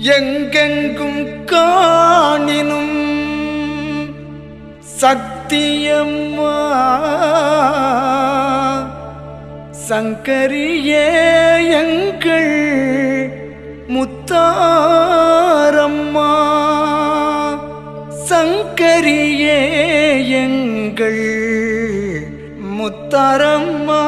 எங்கெங்கும் காணினும் சத்தியம்மா சங்கரியே எங்கள் முத்தாரம்மா சங்கரியே எங்கள் முத்தாரம்மா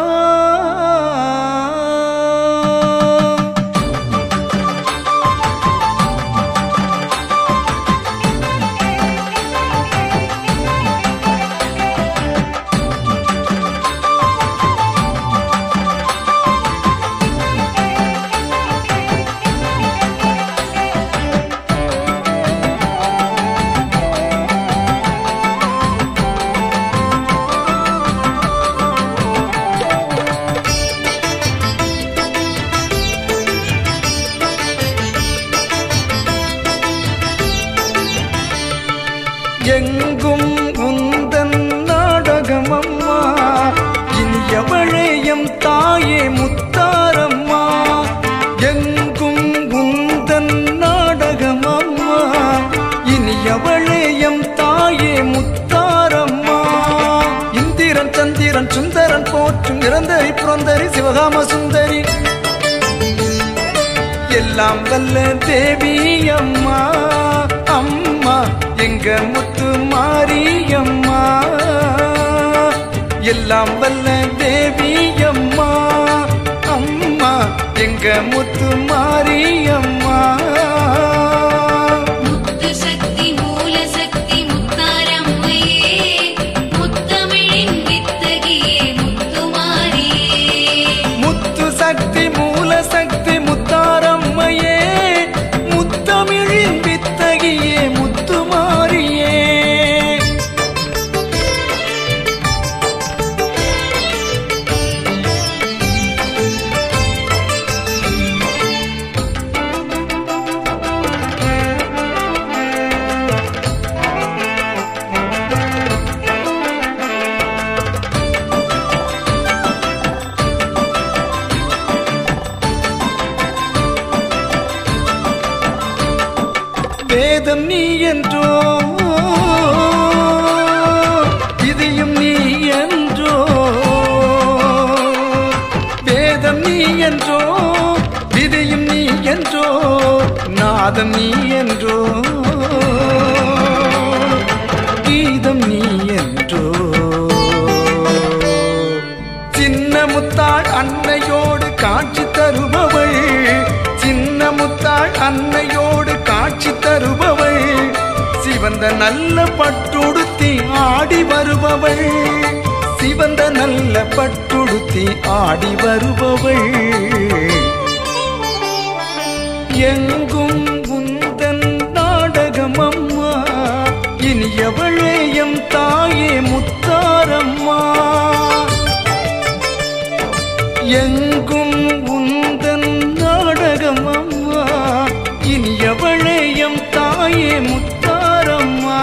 எங்கும் உந்தன் நாடகம் அம்மா இனியவழேயம் தாயே முத்தாரம்மா எங்கும் உந்தன் நாடகம் அம்மா இனியவழேயம் தாயே முத்தாரம்மா இந்திரன் சந்திரன் சுந்தரன் போற்றும் நிரந்தரி புரந்தரி சிவகாம சுந்தரி எல்லாம் வல்ல தேவி அம்மா அம்மா எங்க முத்து மாரியம்மா எல்லாம் வல்ல தேவி அம்மா அம்மா எங்க முத்து மாரியம்மா முத்து சக்தி மூல சக்தி முத்தாரம்மையே முத்தமிழின் வித்தகியே முத்துமாரியே முத்து சக்தி மூல சக்தி முத்தாரம்மையே முத்தமிழின் வித்தகியே முத்துமாரியே வேதம் நீ என்றோ இதையும் நீ என்றோ வேதம் நீ என்றோ விதையும் நீ என்றோ நாதம் நீ என்றோ கீதம் நீ என்றோ சின்ன முத்தாள் அன்னையோடு காட்சி தருபவள் சின்ன முத்தாள் அன்னையோடு காட்சி தருபவள் சிவந்த நல்ல பட்டுடுத்தி ஆடி வருபவள் சிவந்த நல்ல பட்டுடுத்தி ஆடி வருபவள் எங்கும் உந்தன் நாடகம் அம்மா இனியவளே எம் தாயே முத்தாரம்மா எங்கும் உந்தன் நாடகம் அம்மா இனியவளே எம் தாயே முத்தாரம்மா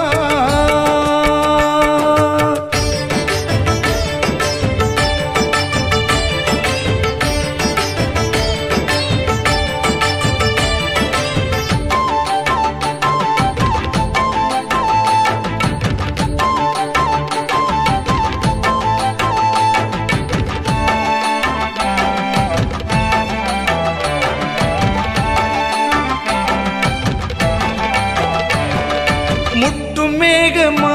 முட்டும் மேகமா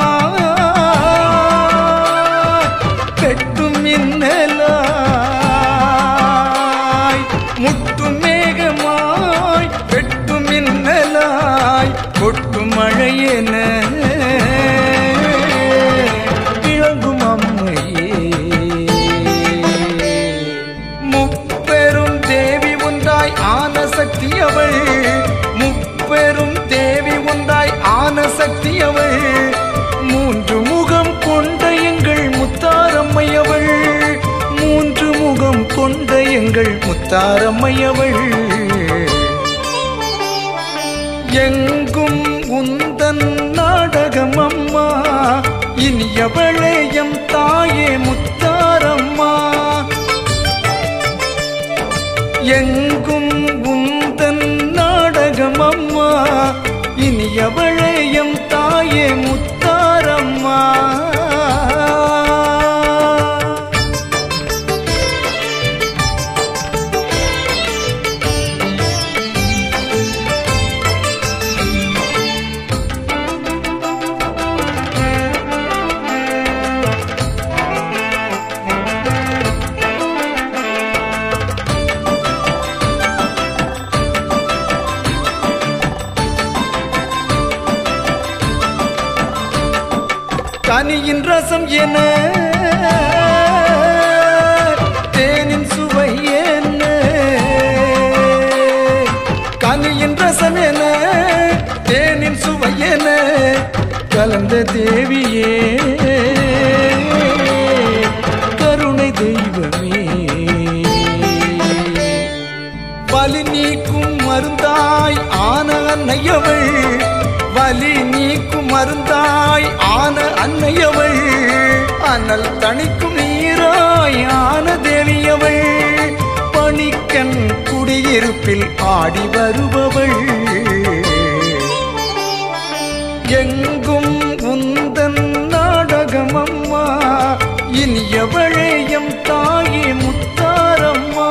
கட்டும் மின்னலாய் முட்டும் மேகமாய் வெட்டும் மின்னலாய் கொட்டும் மழையென இழங்கும் அம்மையே முப்பெரும் தேவி ஒன்றாய் ஆன சக்தி அவள் முப்பெரும் தேவி ஒன்றாய் ஆன சக்தி அவள் மூன்று முகம் கொண்ட எங்கள் முத்தாரம்மையவள் மூன்று முகம் கொண்ட எங்கள் முத்தாரம்மையவள் எங்கும் உந்தன் நாடகம் அம்மா இனியவளே எம் தாயே முத்தாரம்மா எங்கும் உந்தன் நாடகம் இனியவளே எம் தாயே முத்தாரம்மா கனியின் ரசம் என தேனின் சுவை என்ன கனியின் ரசம் என தேனின் சுவை என கலந்த தேவியே கருணை தெய்வமே வலி நீக்கும் மருந்தாய் ஆன அன்னையவள் வலி நீக்கும் மருந்தாய் ஆன அன்னையவள் அனல் தணிக்கும் நீராய் ஆன தேவியவள் பணிக்கண் குடியிருப்பில் ஆடி வருபவள் எங்கும் உந்தன் நாடகம் அம்மா இனியவளே எம் தாயே முத்தாரம்மா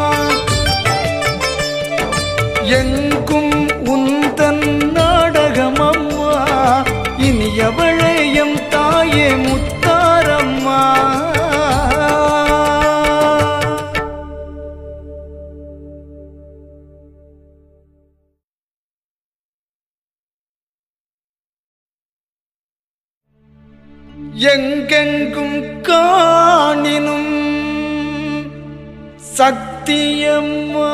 எங்கும் உந்தன் நாடகம் அம்மா இனியவளே எம் தாயே முத்தாரம்மா எங்கெங்கும் காணினும் சத்தியம்மா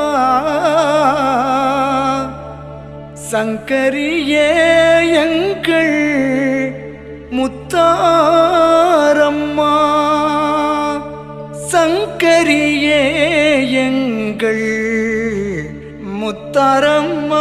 சங்கரியே எங்கள் முத்தாரம்மா சங்கரியே எங்கள் முத்தாரம்மா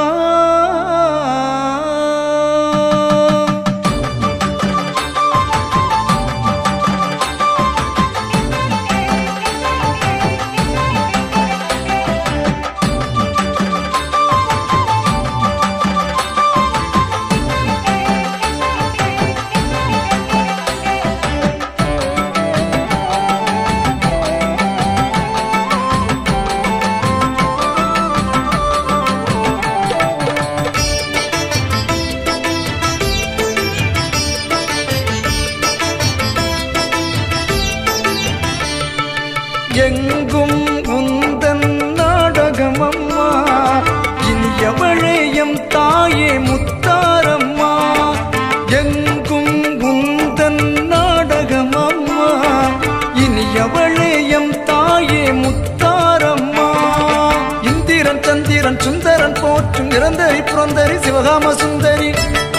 எங்கும் உந்தன் நாடகம் அம்மா இனியவளே எம் தாயே முத்தாரம்மா எங்கும் உந்தன் நாடகம் அம்மா இனியவளே எம் தாயே முத்தாரம்மா இந்திரன் சந்திரன் சுந்தரன் போற்றும் நிரந்தரி புரந்தரி சிவகாம சுந்தரி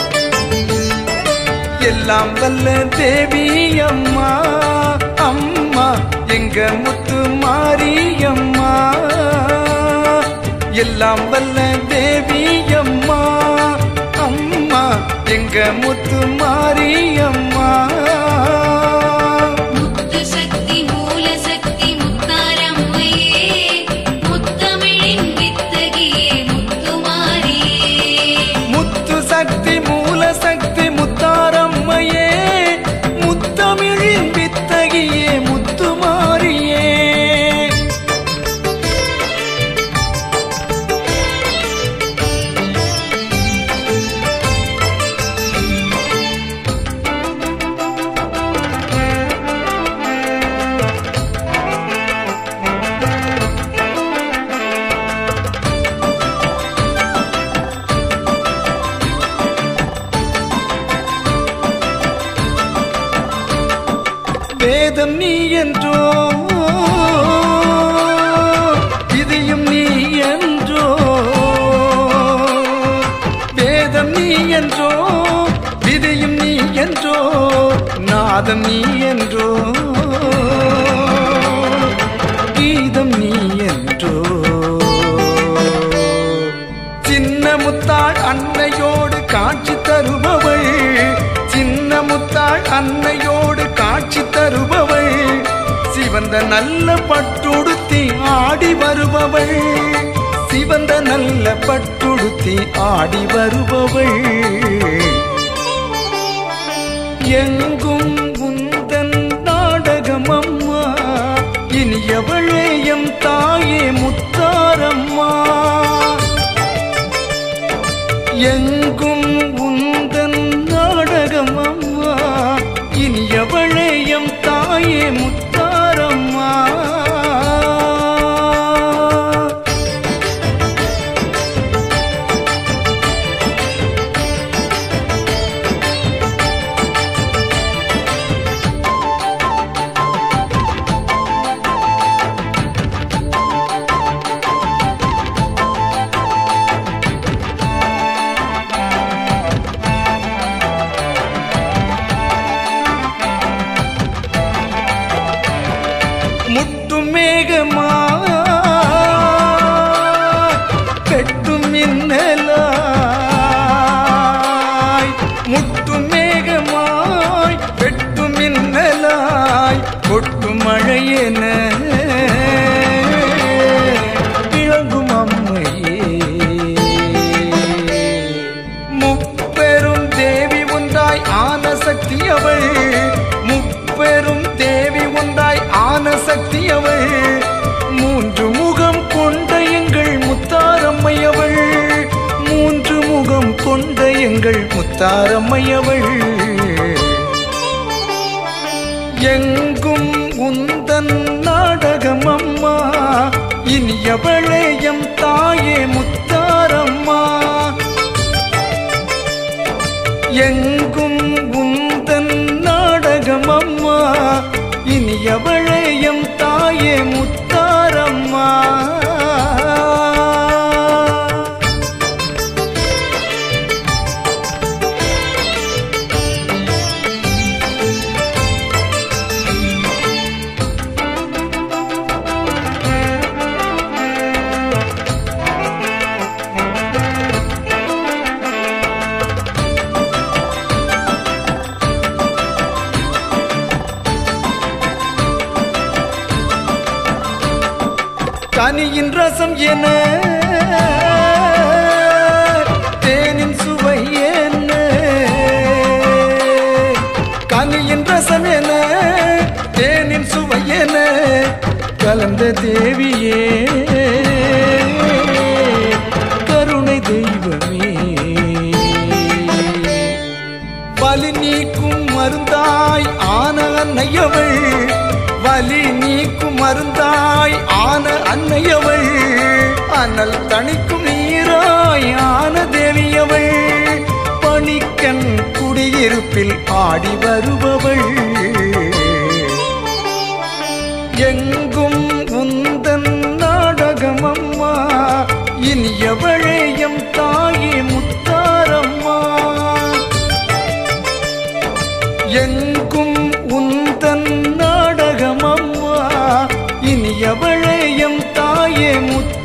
எல்லாம் வல்ல தேவி அம்மா அம்மா எங்க முத்து மாரியம்மா எல்லாம் வல்ல தேவி அம்மா அம்மா எங்க முத்து மாரியம்மா முத்து சக்தி மூல சக்தி முத்தாரம்மையே முத்தமிழின் வித்தகியே முத்துமாரியே முத்து சக்தி மூல சக்தி முத்தாரம்மையே முத்தமிழின் வித்தகியே முத்துமாரியே வேதம் நீ என்றோ இதையும் நீ என்றோ வேதம் நீ என்றோ விதியும் நீ என்றோ நாதம் நீ என்றோ கீதம் நீ என்றோ சின்ன முத்தாள் அன்னையோடு காட்சி தருபவள் சின்ன முத்தாள் அன்னையோடு காட்சி தருபவள் சிவந்த நல்ல பட்டுடுத்தி ஆடி வருபவள் சிவந்த நல்ல பட்டுடுத்தி ஆடி வருபவள் எங்கும் உந்தன் நாடகம் அம்மா இனியவளே எம் தாயே முத்தாரம்மா எங்கும் உந்தன் நாடகம் அம்மா இனியவளே எம் தாயே முத்தாரம்மா முட்டும் மேகமா கட்டும் மின்னலாய் முட்டும் மேகமாய் வெட்டும் மின்னலாய் கொட்டும் மழையென இழங்கும் அம்மையே முப்பெரும் தேவி ஒன்றாய் ஆன சக்தி அவள் முப்பெரும் தேவி ஒன்றாய் ஆன சக்தி அவள் மூன்று முகம் கொண்ட எங்கள் முத்தாரம்மையவள் மூன்று முகம் கொண்ட எங்கள் முத்தாரம்மையவள் எங்கும் உந்தன் நாடகம் அம்மா இனியவளே எம் தாயே முத்தாரம்மா எங்கும் உந்தன் நாடகம் அம்மா இனியவளே எம் தாயே முத்தாரம்மா கனியின் ரசம் என தேனின் சுவை என்ன கனியின் ரசம் என தேனின் சுவை என கலந்த தேவியே கருணை தெய்வமே வலி நீக்கும் மருந்தாய் ஆன அன்னையவள் வலி நீக்கும் மருந்தாய் ஆன அன்னையவள் அனல் தணிக்கும் நீராய் ஆன தேவியவள் பணிக்கண் குடியிருப்பில் ஆடி வருபவள் எங்கும் உந்தன் நாடகம் அம்மா இனியவளே எம் தாயே முத்தாரம்மா எங்கும் உந்தன் நாடகம் அம்மா இனியவளே எம் தாயே முத்தாரம்மா